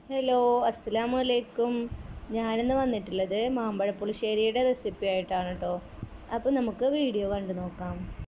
hello അസ്സലാമു അലൈക്കും ഞാനിന്ന് വന്നിട്ടുള്ളത് മാമ്പഴ പുളിശ്ശേരിയുടെ റെസിപ്പി ആയിട്ടാണ് കേട്ടോ അപ്പോൾ നമുക്ക് വീഡിയോ കണ്ടു നോക്കാം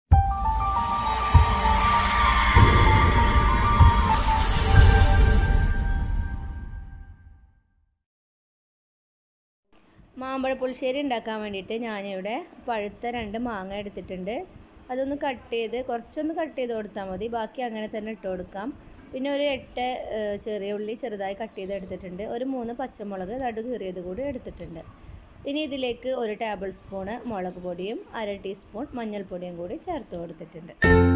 മാമ്പഴ പുളിശ്ശേരി ഉണ്ടാക്കാൻ വേണ്ടിയിട്ട് ഞാനിവിടെ പഴുത്ത രണ്ട് മാങ്ങ എടുത്തിട്ടുണ്ട് അതൊന്ന് കട്ട് ചെയ്ത് കുറച്ചൊന്ന് കട്ട് ചെയ്ത് കൊടുത്താൽ മതി ബാക്കി അങ്ങനെ തന്നെ ഇട്ട് കൊടുക്കാം പിന്നെ ഒരു എട്ട് ചെറിയ ഉള്ളി ചെറുതായി കട്ട് ചെയ്ത് എടുത്തിട്ടുണ്ട് ഒരു മൂന്ന് പച്ചമുളക് നടു കീറിയത് കൂടി എടുത്തിട്ടുണ്ട് ഇനി ഇതിലേക്ക് ഒരു ടേബിൾ സ്പൂണ് മുളക് പൊടിയും അര ടീസ്പൂൺ മഞ്ഞൾപ്പൊടിയും കൂടി ചേർത്ത് കൊടുത്തിട്ടുണ്ട്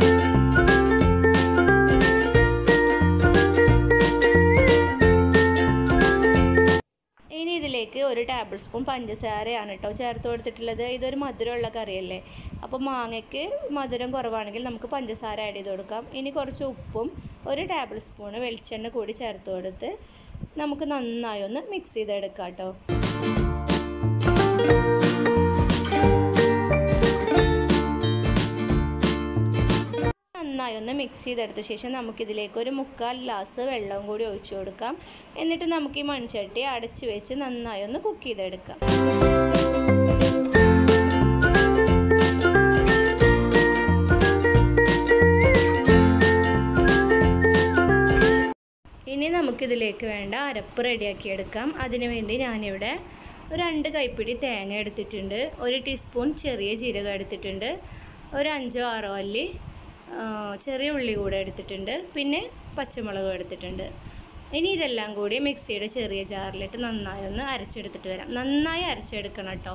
ഇനി ഇതിലേക്ക് ഒരു ടേബിൾ സ്പൂൺ പഞ്ചസാരയാണ് കേട്ടോ ചേർത്ത് കൊടുത്തിട്ടുള്ളത് ഇതൊരു മധുരമുള്ള കറിയല്ലേ അപ്പോൾ മാങ്ങയ്ക്ക് മധുരം കുറവാണെങ്കിൽ നമുക്ക് പഞ്ചസാര ആഡ് ചെയ്ത് കൊടുക്കാം ഇനി കുറച്ച് ഉപ്പും ഒരു ടേബിൾ സ്പൂണ് വെളിച്ചെണ്ണ കൂടി ചേർത്ത് കൊടുത്ത് നമുക്ക് നന്നായി ഒന്ന് മിക്സ് ചെയ്തെടുക്കാം കേട്ടോ നന്നായി ഒന്ന് മിക്സ് ചെയ്തെടുത്ത ശേഷം നമുക്കിതിലേക്ക് ഒരു മുക്കാൽ ഗ്ലാസ് വെള്ളവും കൂടി ഒഴിച്ചു കൊടുക്കാം എന്നിട്ട് നമുക്ക് ഈ മൺചട്ടി അടച്ച് വെച്ച് നന്നായി ഒന്ന് കുക്ക് ചെയ്തെടുക്കാം ഇനി നമുക്കിതിലേക്ക് വേണ്ട അരപ്പ് റെഡിയാക്കി എടുക്കാം അതിനുവേണ്ടി ഞാനിവിടെ രണ്ട് കൈപ്പിടി തേങ്ങ എടുത്തിട്ടുണ്ട് ഒരു ടീസ്പൂൺ ചെറിയ ജീരകം എടുത്തിട്ടുണ്ട് ഒരു അഞ്ചോ ആറോ അല്ലി ചെറിയ ഉള്ളി കൂടെ എടുത്തിട്ടുണ്ട് പിന്നെ പച്ചമുളക് എടുത്തിട്ടുണ്ട് ഇനി ഇതെല്ലാം കൂടി മിക്സിയുടെ ചെറിയ ജാറിലിട്ട് നന്നായി ഒന്ന് അരച്ചെടുത്തിട്ട് വരാം നന്നായി അരച്ചെടുക്കണം കേട്ടോ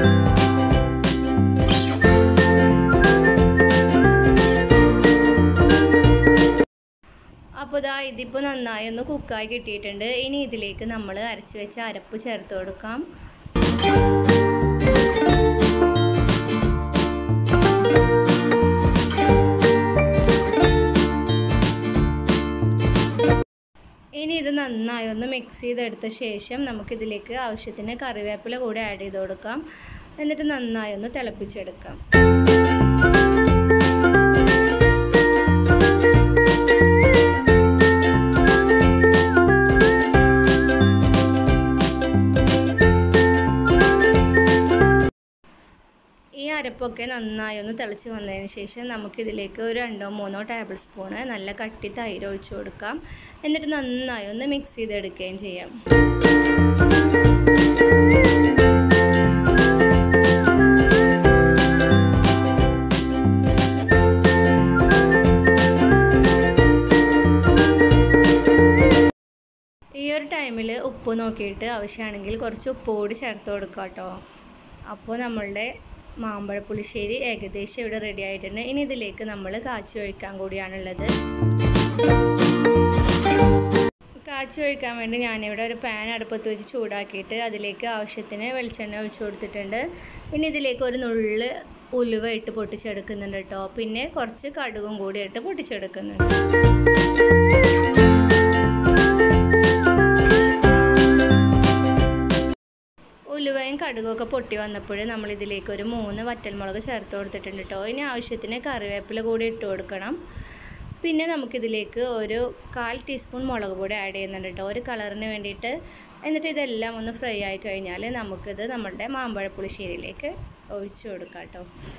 അപ്പോൾ ഇതാ ഇതിപ്പോൾ നന്നായി ഒന്ന് കുക്കായി കിട്ടിയിട്ടുണ്ട് ഇനി ഇതിലേക്ക് നമ്മൾ അരച്ച് വെച്ച അരപ്പ് ചേർത്ത് കൊടുക്കാം ഇനി ഇത് നന്നായി ഒന്ന് മിക്സ് ചെയ്തെടുത്ത ശേഷം നമുക്കിതിലേക്ക് ആവശ്യത്തിന് കറിവേപ്പില കൂടി ആഡ് ചെയ്ത് കൊടുക്കാം എന്നിട്ട് നന്നായി ഒന്ന് തിളപ്പിച്ചെടുക്കാം ഈ അരപ്പൊക്കെ നന്നായി ഒന്ന് തിളച്ച് വന്നതിന് ശേഷം നമുക്കിതിലേക്ക് ഒരു രണ്ടോ മൂന്നോ ടേബിൾ സ്പൂണ് നല്ല കട്ടി തൈര് ഒഴിച്ചു കൊടുക്കാം എന്നിട്ട് നന്നായി ഒന്ന് മിക്സ് ചെയ്തെടുക്കുകയും ചെയ്യാം ഈ ഒരു ടൈമിൽ ഉപ്പ് നോക്കിയിട്ട് ആവശ്യമാണെങ്കിൽ കുറച്ച് ഉപ്പ് കൂടി ചേർത്ത് കൊടുക്കാം കേട്ടോ അപ്പോൾ നമ്മളുടെ മാമ്പഴ പുളിശ്ശേരി ഏകദേശം ഇവിടെ റെഡി ആയിട്ടുണ്ട് ഇനി ഇതിലേക്ക് നമ്മൾ കാച്ചി ഒഴിക്കാൻ കൂടിയാണുള്ളത് കാച്ചി ഒഴിക്കാൻ വേണ്ടി ഞാനിവിടെ ഒരു പാൻ അടുപ്പത്ത് വെച്ച് ചൂടാക്കിയിട്ട് അതിലേക്ക് ആവശ്യത്തിന് വെളിച്ചെണ്ണ ഒഴിച്ചു കൊടുത്തിട്ടുണ്ട് പിന്നെ ഇതിലേക്ക് ഒരു നുള്ള് ഉലുവ ഇട്ട് പൊട്ടിച്ചെടുക്കുന്നുണ്ട് കേട്ടോ പിന്നെ കുറച്ച് കടുകും കൂടി ഇട്ട് പൊട്ടിച്ചെടുക്കുന്നുണ്ട് ഉലുവയും കടുകൊക്കെ പൊട്ടി വന്നപ്പോൾ നമ്മൾ ഇതിലേക്ക് ഒരു മൂന്ന് വറ്റൽമുളക് ചേർത്ത് കൊടുത്തിട്ടുണ്ട് കേട്ടോ ഇനി ആവശ്യത്തിന് കറിവേപ്പില കൂടി ഇട്ട് കൊടുക്കണം പിന്നെ നമുക്കിതിലേക്ക് ഒരു കാൽ ടീസ്പൂൺ മുളക് പൊടി ആഡ് ചെയ്യുന്നുണ്ട് കേട്ടോ ഒരു കളറിന് വേണ്ടിയിട്ട് എന്നിട്ട് ഇതെല്ലാം ഒന്ന് ഫ്രൈ ആയി കഴിഞ്ഞാൽ നമുക്കിത് നമ്മുടെ മാമ്പഴ പുളിശ്ശേരിയിലേക്ക് ഒഴിച്ചു കൊടുക്കാം കേട്ടോ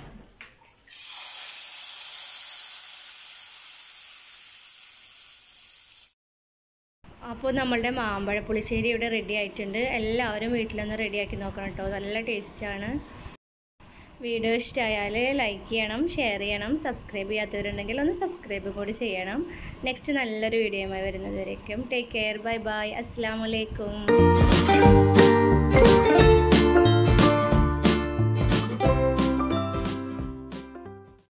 അപ്പോൾ നമ്മളുടെ മാമ്പഴ പുളിശ്ശേരി ഇവിടെ റെഡി ആയിട്ടുണ്ട് എല്ലാവരും വീട്ടിലൊന്ന് റെഡിയാക്കി നോക്കണം കേട്ടോ നല്ല ടേസ്റ്റാണ് വീഡിയോ ഇഷ്ടമായാൽ ലൈക്ക് ചെയ്യണം ഷെയർ ചെയ്യണം സബ്സ്ക്രൈബ് ചെയ്യാത്തവരുണ്ടെങ്കിൽ ഒന്ന് സബ്സ്ക്രൈബ് കൂടി ചെയ്യണം നെക്സ്റ്റ് നല്ലൊരു വീഡിയോയുമായി വരുന്നതുവരേക്കും ടേക്ക് കെയർ ബൈ ബൈ അസ്സാം വലൈക്കും